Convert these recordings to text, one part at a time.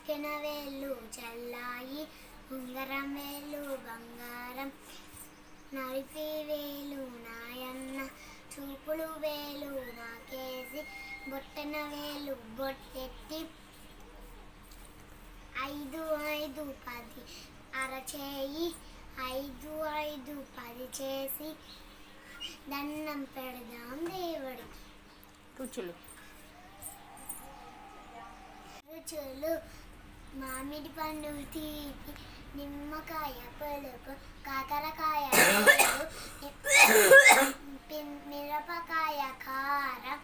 బొక్కెన వేళ్ళు చల్లాయి ఉంగరం వేలు బంగారం నడిపి వేలు నాయన్న చూపులు వేలు నాకేసి బొట్టన వేలు బొట్టెట్టి ఐదు ఐదు పది అరచేయి ఐదు ఐదు పది చేసి దండం పెడదాం దేవుడు రుచులు రుచులు మామిడి పండు తీపి నిమ్మకాయ పులుపు కాకరకాయ పులుపు, పి- మిరపకాయ కారం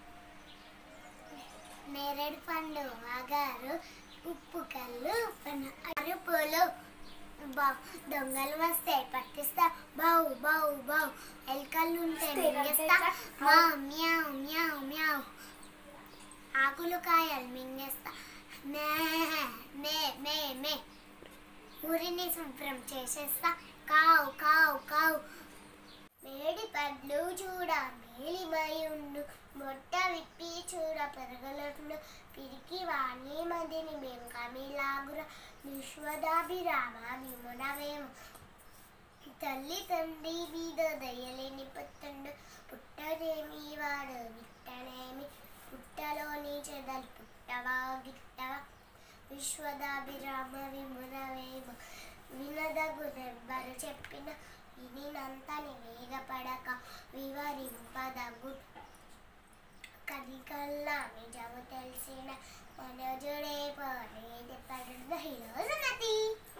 నేరేడు పండు అగారు ఉప్పు కళ్ళు పన- అరుపులు బా- దొంగలు వస్తే పట్టిస్తా బౌ బౌ బౌ ఎలుకలు ఉంటే మింగేస్తా మా మ్యావ్ మ్యావ్ మ్యావ్ ఆకులు కాయలు మింగేస్తా మే మే మే మే ఊరిని శుభ్రం చేసేస్తా కావు కావు కావు మేడి పడ్లు చూడ మేలిమై ఉండు మొట్ట విప్పి చూడ పెరగలట్లు పిరికి వాణి మదిని మేము కమిలాగుర విశ్వదాభిరామ విమునవేము తల్లి తండ్రి మీద దయలేని పుత్తుండు పుట్టనేమి వాడు విట్టనేమి పుట్టలోని చెదలు పుట్టవా గిట్టవా విశ్వదాభిరామ విమునవేమ వినదగు నెవ్వరు చెప్పిన వినినంతని వేగపడక వివరింపదగు కదికల్లా నిజము తెలిసిన మనోజుడే పోనేది పడున్న ఈరోజు నది